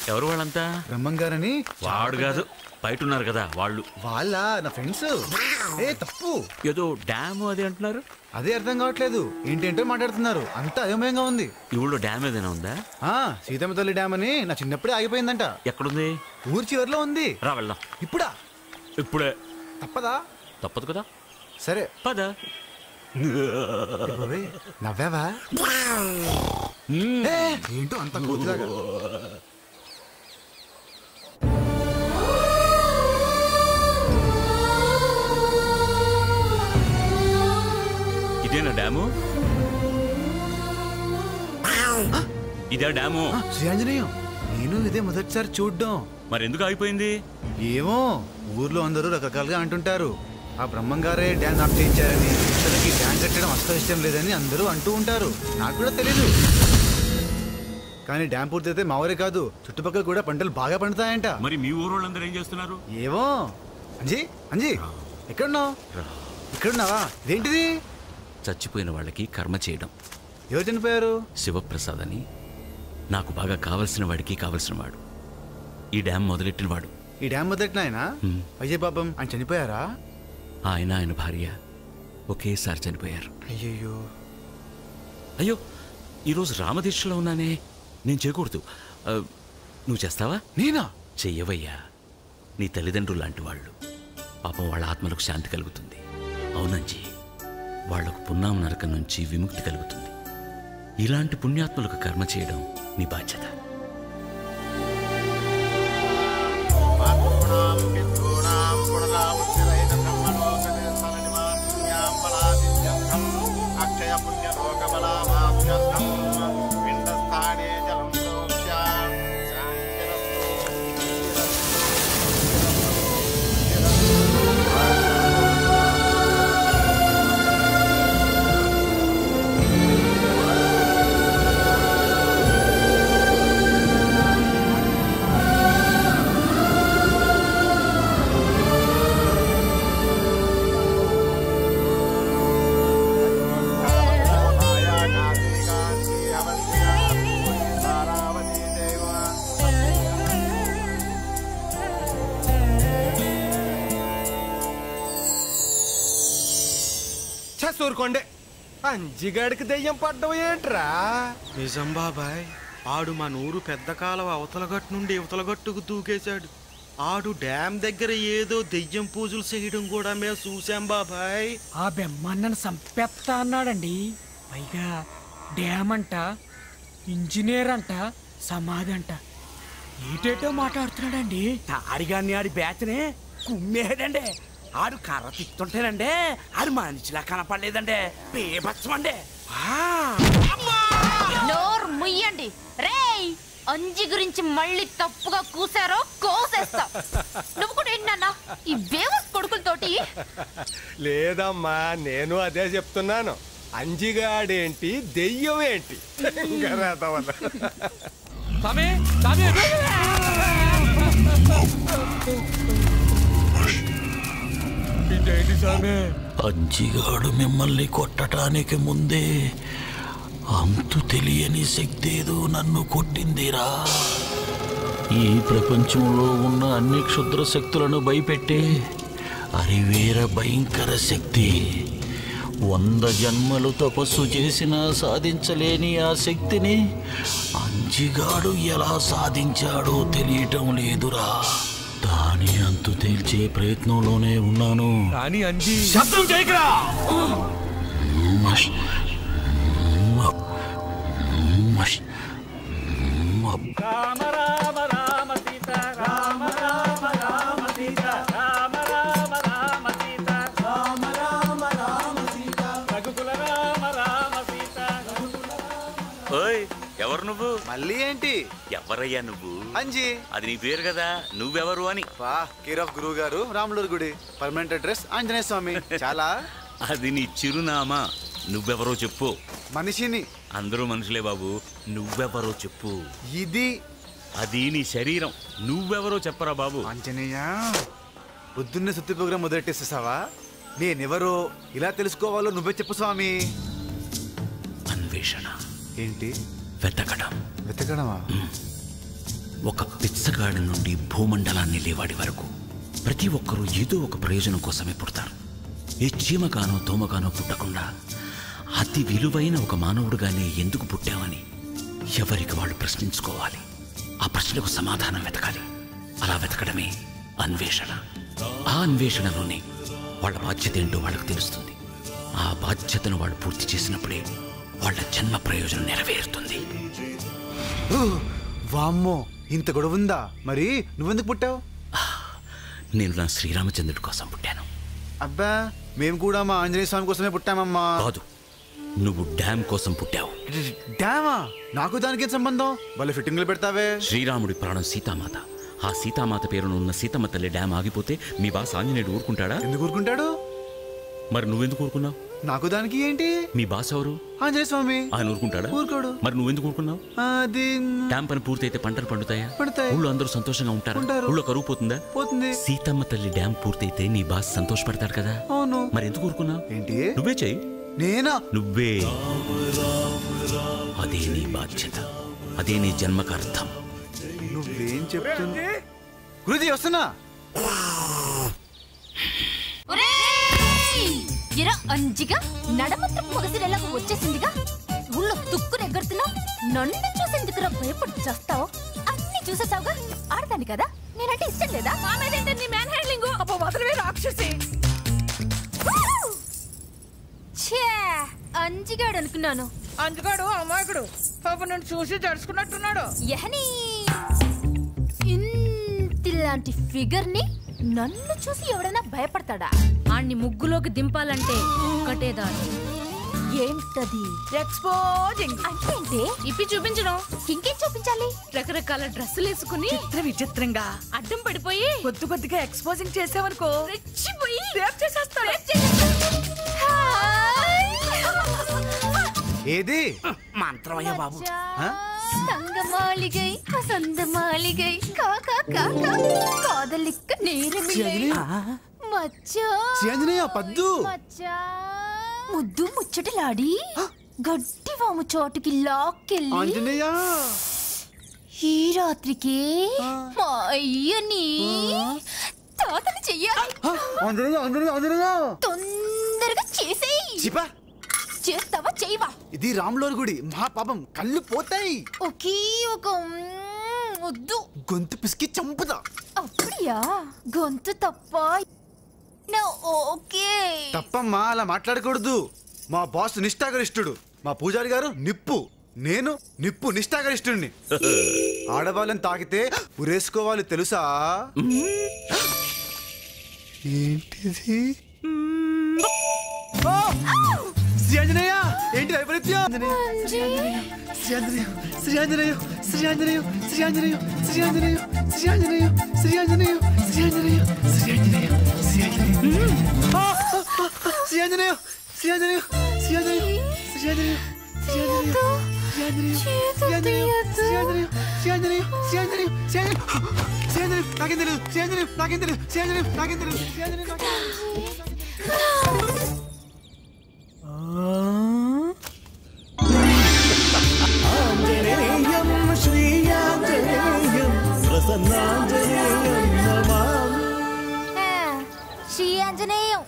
ఎవరు వాళ్ళంతా బ్రహ్మంగారని వాడు కాదు బయట ఉన్నారు కదా వాళ్ళు వాళ్ళ నా ఫ్రెండ్స్ ఏ తప్పు ఏదో డ్యామ్ అది అంటున్నారు అదే అర్థం కావట్లేదు ఏంటేంటో మాట్లాడుతున్నారు అంతా అయోమయంగా ఉంది ఈ ఊళ్ళో డ్యామ్ ఏదైనా ఉందా ఆ సీతమ్మ తల్లి డ్యామ్ అని నా చిన్నప్పుడే ఆగిపోయిందంట ఎక్కడుంది ఊరి చివరిలో ఉంది రా వెళ్దాం ఇప్పుడా ఇప్పుడే తప్పదా తప్పదు కదా సరే పద ఏ బాబోయ్, నవ్వావా ఏ, ఏంటో అంత కూతులాగా ఇదేనా డ్యాము ఇదే డ్యాము ఆ, శ్రీ ఆంజనేయం నేను ఇదే మొదటిసారి చూడ్డం మరి ఎందుకు ఆగిపోయింది ఏమో ఊర్లో అందరూ రకరకాలుగా అంటుంటారు ఆ బ్రహ్మంగారే డ్యాన్స్ ఆఫ్ చేయించారని ఇతనికి డ్యాన్స్ కట్టడం అస్సలు ఇష్టం లేదని అందరూ అంటూ ఉంటారు నాకు కూడా తెలీదు కానీ డ్యామ్ పూర్తయితే మా ఊరే కాదు చుట్టుపక్కల కూడా పంటలు బాగా పండుతాయంట మరి మీ ఊరు వాళ్ళందరూ ఏం చేస్తున్నారు ఏమో అంజీ అంజీ ఎక్కడున్నావు ఇక్కడున్నావా ఇదేంటిది చచ్చిపోయిన వాళ్ళకి కర్మ చేయడం ఎవరు చనిపోయారు శివప్రసాద్ అని నాకు బాగా కావలసిన వాడికి కావలసిన వాడు ఈ డ్యామ్ మొదలెట్టిన వాడు ఈ డ్యామ్ మొదటి నాయన హ్మ్. అయ్యే పాపం ఆయన చనిపోయారా ఆయన ఆయన భార్య ఒకేసారి చనిపోయారు అయ్యయ్యో అయ్యో ఈరోజు రామదీక్షలో ఉన్నానే నేను చేయకూడదు ఆ, నువ్వు చేస్తావా నేనా చెయ్యవయ్యా నీ తల్లిదండ్రులు లాంటి వాళ్ళు పాపం వాళ్ళ ఆత్మలకు శాంతి కలుగుతుంది అవునంజీ వాళ్లకు పున్నాం నరకం నుంచి విముక్తి కలుగుతుంది ఇలాంటి పుణ్యాత్మలకు కర్మ చేయడం నీ బాధ్యత చసూరుకోండి అంజిగాడికి దెయ్యం పడ్డం ఏంట్రా నిజం బాబాయ్ ఆడు మా నూరు పెద్ద కాలం అవతల గట్టు నుండి ఇవతల గట్టుకు దూకేశాడు ఆడు డ్యామ్ దగ్గర ఏదో దెయ్యం పూజలు చేయడం కూడా మేము చూసాం బాబాయ్ ఆ బెమ్మన్నను సంపెత్తా అన్నాడండి పైగా డ్యామ్ అంట ఇంజనీర్ అంట సమాధి అంట ఏటేటో మాట్లాడుతున్నాడండి ఆడిగాన్ని ఆడి బ్యాచ్నే కుమ్మేడండి ఆడు కర్ర తిక్తుంటేనండి ఆడు మనిషిలా కనపడలేదండి బేభత్సమండి నోరు ముయ్యండి రేయ్ అంజి గురించి మళ్ళీ తప్పుగా కూసారో కోసేస్తా నువ్వు కూడా ఏంటన్నా ఈ బేవస్ కొడుకులతోటి లేదమ్మా నేను అదే చెప్తున్నాను అంజిగాడేంటి దెయ్యం ఏంటి ఇంకా రాదవన. అంజిగాడు మిమ్మల్ని కొట్టటానికి ముందే అంతు తెలియని శక్తి ఏదో నన్ను కొట్టిందిరా ఈ ప్రపంచంలో ఉన్న అన్ని క్షుద్ర శక్తులను భయపెట్టే అరివేర భయంకర శక్తి వంద జన్మలు తపస్సు చేసినా సాధించలేని ఆ శక్తిని అంజిగాడు ఎలా సాధించాడో తెలియటం లేదురా దాని అంతు తేల్చే ప్రయత్నంలోనే ఉన్నాను కానీ అంజి శబ్దం చేయకరా మష్ మప్ మష్ మప్ ఓయ్ ఎవరు నువ్వు మళ్ళీ ఏంటి ఎవరయ్యా నువ్వు అంజీ అది నీ పేరు కదా నువ్వెవరు అని వా కేర్ ఆఫ్ గురువు గారు రాములూరు గుడి పర్మనెంట్ అడ్రస్ ఆంజనేయ స్వామి చాలా అది నీ చిరునామా నువ్వెవరో చెప్పు మనిషిని అందరూ మనుషులే బాబు నువ్వెవరో చెప్పు ఇది అది నీ శరీరం నువ్వెవరో చెప్పరా బాబు ఆంజనేయ పొద్దున్నే సుత్తి ప్రోగ్రాం మొదలెట్టేసేసావా నేనెవరో ఇలా తెలుసుకోవాలో నువ్వే చెప్పు స్వామి అన్వేషణ ఏంటి వెతకడం వెతకడమా ఒక పిచ్చగాడి నుండి భూమండలాన్ని లేవాడి వరకు ప్రతి ఒక్కరూ ఏదో ఒక ప్రయోజనం కోసమే పుడతారు ఏ చీమగానో దోమగానో పుట్టకుండా అతి విలువైన ఒక మానవుడుగానే ఎందుకు పుట్టామని ఎవరికి వాళ్ళు ప్రశ్నించుకోవాలి ఆ ప్రశ్నకు సమాధానం వెతకాలి అలా వెతకడమే అన్వేషణ ఆ అన్వేషణలోనే వాళ్ళ బాధ్యత ఏంటో వాళ్ళకు తెలుస్తుంది ఆ బాధ్యతను వాళ్ళు పూర్తి చేసినప్పుడే వాళ్ళ జన్మ ప్రయోజనం నెరవేరుతుంది ఊ, వామ్మో ఇంత గొడవ ఉందా మరి నువ్వెందుకు పుట్టావు నేను నా శ్రీరామచంద్రుడి కోసం పుట్టాను అబ్బా మేము కూడా మా ఆంజనేయ స్వామి కోసమే పుట్టామమ్మా కాదు నువ్వు డ్యామ్ కోసం పుట్టావు డామా నాకు దానికి ఏం సంబంధం వాళ్ళ ఫిట్టింగ్లు పెడతావే శ్రీరాముడి ప్రాణం సీతామాత ఆ సీతామాత పేరున ఉన్న సీతమ్మ తల్లి డ్యామ్ ఆగిపోతే మీ బాస్ ఆంజనేయుడు ఊరుకుంటాడా ఎందుకు ఊరుకుంటాడు మరి నువ్వెందుకు ఊరుకున్నావు నాకు దానికి ఏంటి మీ బాస్ ఎవరు ఆంజనేయ స్వామి ఆయన ఊరుకుంటాడా ఊరుకోడు. మరి నువ్వెందుకు ఊరుకున్నావు అది డ్యామ్ పని పూర్తయితే పంటలు పండుతాయా పండుతాయి. ఊళ్ళో అందరూ సంతోషంగా ఉంటారు ఉంటారు. ఊళ్ళో కరువు పోతుందా పోతుంది సీతమ్మ తల్లి డ్యామ్ పూర్తయితే నీ బాస్ సంతోషపడతాడు కదా అవును మరి ఎందుకు ఊరుకున్నావు ఏంటి నువ్వే చెయ్యి నేనా నువ్వే అదే నీ బాధ్యత అదే నీ జన్మకు అర్థం నువ్వేం చెప్తున్నా గురుజీ వస్తున్నా ఒరేయ్! ఎరా అంజిగా నడమత్రం పొగసిరేలాగా వచ్చేసిందిగా ఊళ్ళో తుక్కుని ఎగరుతున్నావు నన్ను చూసేందుకురా భయపడి చేస్తావు అన్ని చూసేసావుగా ఆడదాన్ని కదా నేనంటే ఇష్టం లేదా మా మీద ఏంటి నీ మ్యాన్ హ్యాండ్లింగ్ అబ్బో వదిలివే రాక్షసి ఛే అంజిగాడు అనుకున్నాను అందుకాడు అమాయకుడు పాప నన్ను చూసి జరుచుకున్నట్టున్నాడు యహని ఇంతిలాంటి ఫిగర్ ని నన్ను చూసి ఎవడైనా భయపడతాడా ఆణ్ణి ముగ్గులోకి దింపాలంటే ఒక్కటే దారి ఏంటది ఎక్స్పోజింగ్ అంటే ఏంటి ఇప్పి చూపించడం ఇంకేం చూపించాలి రకరకాల డ్రెస్సులు వేసుకుని చిత్ర విచిత్రంగా అడ్డం పడిపోయి కొద్ది కొద్దిగా ఎక్స్పోజింగ్ చేసావనుకో రెచ్చిపోయి రేప్ చేసేస్తాడు ఏది మంత్రమయ్యా బాబు தங்க மாளிகை வசந்த மாளிகை காக்கா காக்கா காதலிக்க நேரமில்லை మచ్చాన్ ఆంజనేయ పద్దు ముద్దు ముచ్చటలాడి గట్టి వాము చోటుకి లాక్కెళ్ళి ఆంజనేయ ఈ రాత్రికి మా అయ్యని తాతని చెయ్యాలి ఆంజనేయ ఆంజనేయ ఆంజనేయ తొందరగా చేసేయి చిపా చేస్తావా చెయ్యవా ఇది రాములోని గుడి మహా పాపం కళ్ళు పోతాయి ఒకే ఒక మ్మ్ వద్దు గొంతు పిసికి చంపుదా అప్పుడియా గొంతు తప్ప నా ఓకే తప్పమ్మా అలా మాట్లాడకూడదు మా బాస్ నిష్ఠాగరిష్ఠుడు మా పూజారి గారు నిప్పు నేను నిప్పు నిష్ఠాగరిష్ఠుడిని ఆడవాళ్ళని తాకితే ఉరేసుకోవాలి తెలుసా ఏంటిది ఓ! శ్రీ ఆంజనేయ ఏంటి వైపరీత్యం శ్రీ ఆంజనేయ శ్రీ ఆంజనేయ శ్రీ ఆంజనేయ శ్రీ ఆంజనేయ శ్రీ ఆంజనేయ శ్రీ ఆంజనేయ శ్రీ ఆంజనేయ శ్రీ ఆంజనేయ శ్రీ ఆంజనేయ శ్రీ ఆంజనేయ ఆ! ఆ! ఆ! శ్రీ ఆంజనేయ శ్రీ ఆంజనేయ శ్రీ ఆంజనేయ శ్రీ ఆంజనేయ శ్రీ ఆంజనేయ శ్రీ ఆంజనేయ శ్రీ ఆంజనేయ శ్రీ ఆంజనేయ శ్రీ ఆంజనేయ శ్రీ ఆంజనేయ శ్రీ ఆంజనేయ శ్రీ ఆంజనేయ నాకేం తెలియదు శ్రీ ఆంజనేయ నాకేం తెలియదు శ్రీ ఆంజనేయ నాకేం తెలియదు శ్రీ ఆంజనేయ నాకేం ఆ, శ్రీ ఆంజనేయం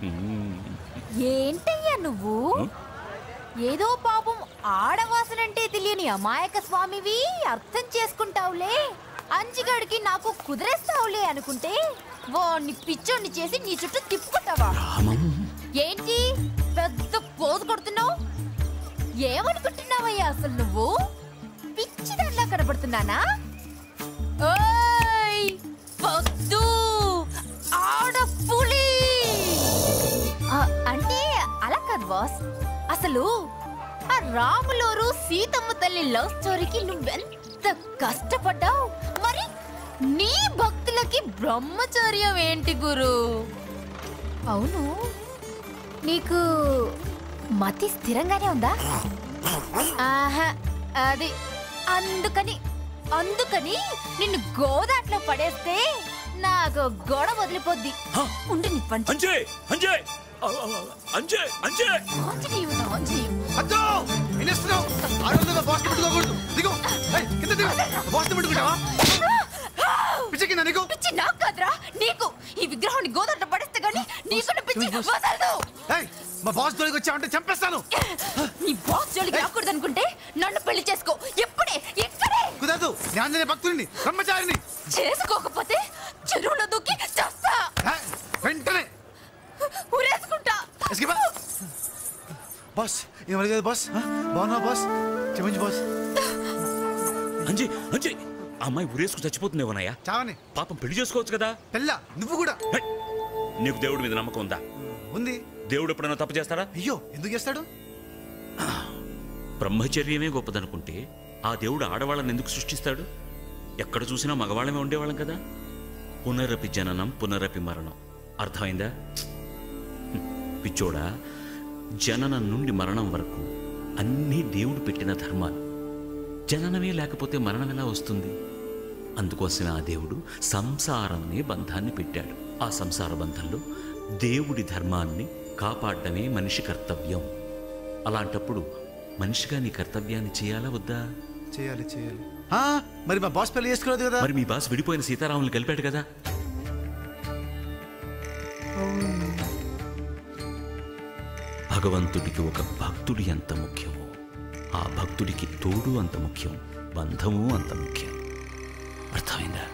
ఏంటయ్యా నువ్వు ఏదో పాపం ఆడవాసనంటే తెలియని అమాయక స్వామివి అర్థం చేసుకుంటావులే అంజిగాడికి నాకు కుదిరేస్తావులే అనుకుంటే వాణ్ణి పిచ్చోడిని చేసి నీ చుట్టూ తిప్పుకుంటావా ఏంటి పెద్ద పోజు కొడుతున్నావు ఏమనుకుంటున్నావయ్యా అసలు నువ్వు పిచ్చిదానిలా కనబడుతున్నానా ఓయ్ పొద్దు ఆడపులి ఆ, అంటే అలా కాదు బాస్ అసలు ఆ రాములోరు సీతమ్మ తల్లి లవ్ స్టోరీకి నువ్వెంత కష్టపడ్డావు మరి నీ భక్తులకి బ్రహ్మచర్యం ఏంటి గురు అవును నీకు మతి స్థిరంగానే ఉందా ఆహా అది అందుకని అందుకని నిన్ను గోదాట్లో పడేస్తే నాకు గొడవ వదిలిపోద్ది ఉండి నీ పంచ అంజయ్ అంజయ్ అంజయ్ అంజయ్ ఆంజనేయుడు, ఆంజనేయుడు. అద్దు ఏం చేస్తున్నావు ఆడవాళ్ళ బాస్ పెట్టుకోకూడదు దిగు ఏయ్, కింద దిగు బాస్ పెట్టుకుంటావా పిచ్చి కింద నీకు పిచ్చి నాకు కాదురా నీకు ఈ విగ్రహాన్ని గోదాట్లో పడిస్తే గానీ నీకున్న పిచ్చి వదలదు ఏయ్, మా బాస్ జోలికి వచ్చావంటే చంపేస్తాను నీ బాస్ జోలికి రాకూడదు అనుకుంటే నన్ను పెళ్లి చేసుకో ఎప్పుడే ఎక్కడే కుదరదు నేను ఆంజనేయ భక్తుడిని బ్రహ్మచారిని చేసుకోకపోతే చెరువులో దూకి చస్తా ఏయ్, వెంటనే ఊరేసుకుంటా ఎస్కేపా బాస్ ఏం అడిగేది బాస్ ఆ? బాగున్నావా బాస్ క్షమించు బాస్ అంజీ అంజీ ఆ అమ్మాయి ఉరేసుకు చచ్చిపోతుందేమోనయ్యా చావని పాపం పెళ్లి చేసుకోవచ్చు కదా పెళ్ళ నువ్వు కూడా హే! నీకు దేవుడి మీద నమ్మకం ఉందా ఉంది దేవుడు ఎప్పుడైనా తప్పు చేస్తాడా అయ్యో ఎందుకు చేస్తాడు బ్రహ్మచర్యమే గొప్పదనుకుంటే ఆ దేవుడు ఆడవాళ్ళని ఎందుకు సృష్టిస్తాడు ఎక్కడ చూసినా మగవాళ్ళమే ఉండేవాళ్ళం కదా పునరపి జననం పునరపి మరణం అర్థమైందా హ్మ్. పిచ్చోడా జననం నుండి మరణం వరకు అన్నీ దేవుడు పెట్టిన ధర్మాలు జననమే లేకపోతే మరణం ఎలా వస్తుంది అందుకోసమే ఆ దేవుడు సంసారం అనే బంధాన్ని పెట్టాడు ఆ సంసార బంధంలో దేవుడి ధర్మాన్ని కాపాడడమే మనిషి కర్తవ్యం అలాంటప్పుడు మనిషిగా నీ కర్తవ్యాన్ని చేయాలా వద్దా చేయాలి చేయాలి ఆ, మరి మా బాస్ పెళ్లి చేసుకోలేదు కదా మరి మీ బాస్ విడిపోయిన సీతారాములు కలిపాడు కదా భగవంతుడికి ఒక భక్తుడి ఎంత ముఖ్యమో ఆ భక్తుడికి తోడు అంత ముఖ్యం బంధము అంత ముఖ్యం అర్థమైందా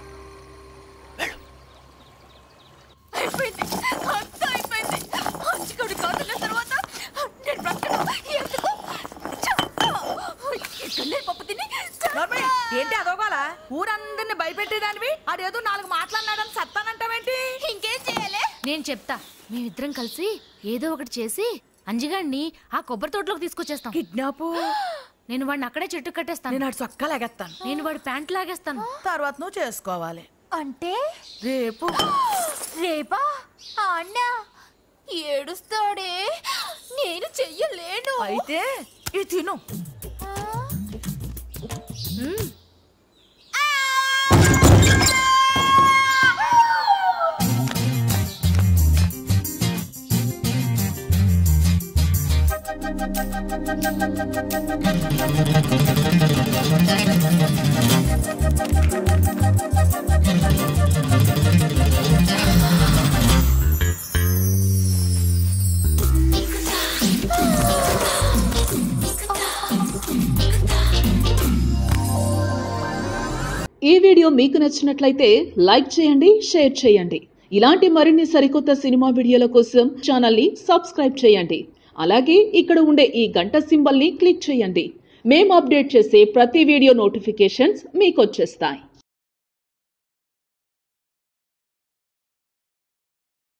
అయిపోయింది అంతా అయిపోయింది అంచుకోడి కాదుల తర్వాత నేను బ్రతకను ఎందుకు చంపా. ఈ కన్నీరు పప్పు తిని చంపా. నోర్మయ్య, ఏంటి అదోగాల ఊరందరిని భయపెట్టేదానివి ఆడేదో నాలుగు మాట్లాడినాడని సత్తానంటావేంటి ఇంకేం చేయాలి నేను చెప్తా మేమిద్దరం కలిసి ఏదో ఒకటి చేసి అంజిగాడిని ఆ కొబ్బరి తోటలోకి తీసుకొచ్చేస్తాం కిడ్నాప్ నేను వాడిని అక్కడే చెట్టు కట్టేస్తాను నేను ఆడు చొక్కా లాగేస్తాను నేను వాడి ప్యాంట్ లాగేస్తాను తర్వాత నువ్వు చేసుకోవాలి అంటే రేపు రేపా ఆ అన్న ఏడుస్తాడే నేను చెయ్యలేను అయితే ఇది తిను ఈ వీడియో మీకు నచ్చినట్లయితే లైక్ చేయండి షేర్ చేయండి ఇలాంటి మరిన్ని సరికొత్త సినిమా వీడియోల కోసం ఛానల్ని సబ్స్క్రైబ్ చేయండి అలాగే ఇక్కడ ఉండే ఈ గంట సింబల్ని క్లిక్ చేయండి మేము అప్డేట్ చేసే ప్రతి వీడియో నోటిఫికేషన్స్ మీకు వచ్చేస్తాయి